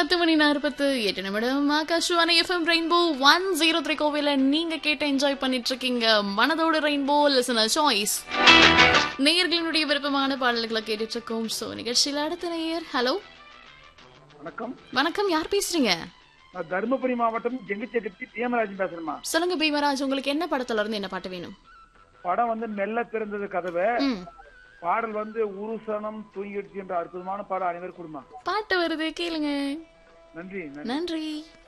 பத்து மணி நாற்பத்து எட்டு நிமிடம் Akashvani FM rainbow one zero three கோவில நீங்க கேட்டு என்ஜாய் பண்ணிட்டு இருக்கீங்க மனதோடு ரெயின்போ லிசனர் சாய்ஸ் நேயர்களினுடைய விருப்பமான பாடல்களை கேட்டுட்டு இருக்கோம் சோ நிகழ்ச்சியில அடுத்த நேயர் ஹலோ வணக்கம் வணக்கம் யார் பேசுறீங்க நான் தருமபுரி மாவட்டம் ஜெங்கச்செட்டி டிஎம்ராஜன் பேசுறேம்மா சொல்லுங்க பீமராஜ் உங்களுக்கு என்ன படத்துல இருந்து என்ன பாட்டு வேணும் படம் வந்து மெல்ல திறந்தது கதவை ம் பாடல் வந்து உருசனம் தூங்கிடுச்சு என்ற அற்புதமான பாடல் அனைவரும் கொடுமா பாட்டு வருது கேளுங்க நன்றி நன்றி நன்றி